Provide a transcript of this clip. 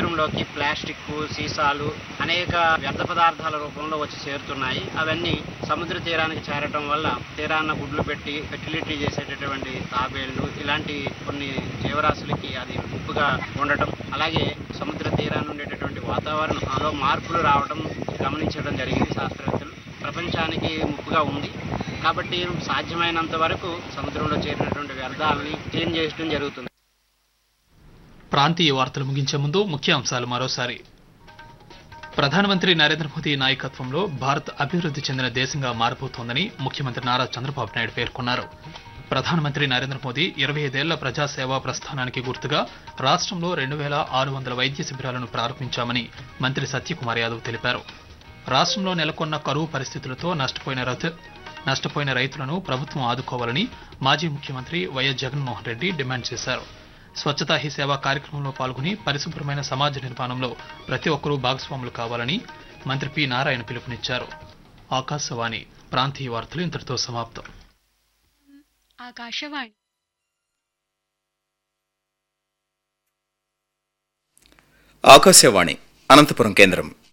సముద్రంలోకి ప్లాస్టిక్ సీసాలు అనేక వ్యర్థ పదార్థాల రూపంలో వచ్చి చేరుతున్నాయి అవన్నీ సముద్ర తీరానికి చేరటం వల్ల తీరాన్న గుడ్లు పెట్టి ఫెర్టిలిటీ చేసేటటువంటి తాబేళ్లు ఇలాంటి కొన్ని జీవరాశులకి అది ముప్పుగా ఉండటం అలాగే సముద్ర తీరాన్ని ఉండేటటువంటి వాతావరణంలో మార్పులు రావడం గమనించడం జరిగింది శాస్త్రవేత్తలు ప్రపంచానికి ముప్పుగా ఉంది కాబట్టి సాధ్యమైనంత వరకు సముద్రంలో చేరినటువంటి వ్యర్థాలని క్లీన్ చేయడం జరుగుతుంది ప్రాంతీయ వార్తలు ముగించే ముందు ముఖ్య అంశాలు మరోసారి ప్రధానమంత్రి నరేంద్ర మోదీ నాయకత్వంలో భారత్ అభివృద్ధి చెందిన దేశంగా మారిపోతోందని ముఖ్యమంత్రి నారా చంద్రబాబు నాయుడు పేర్కొన్నారు ప్రధానమంత్రి నరేంద్ర మోదీ ఇరవై ఐదేళ్ల ప్రజాసేవా ప్రస్థానానికి గుర్తుగా రాష్ట్రంలో రెండు వేల ఆరు వందల వైద్య శిబిరాలను ప్రారంభించామని మంత్రి సత్యకుమార్ యాదవ్ తెలిపారు రాష్ట్రంలో నెలకొన్న కరువు పరిస్థితులతో నష్టపోయిన రథ నష్టపోయిన రైతులను ప్రభుత్వం ఆదుకోవాలని మాజీ ముఖ్యమంత్రి వైఎస్ జగన్మోహన్ రెడ్డి డిమాండ్ చేశారు స్వచ్ఛతా హీ సేవ కార్యక్రమంలో పాల్గొని పరిశుభ్రమైన సమాజ నిర్మాణంలో ప్రతి ఒక్కరూ భాగస్వాములు కావాలని మంత్రి పి నారాయణ పిలుపునిచ్చారు ఆకాశవాణి ప్రాంతీయ వార్తలు ఇంతటితో సమాప్తం ఆకాశవాణి ఆకాశవాణి అనంతపురం కేంద్రం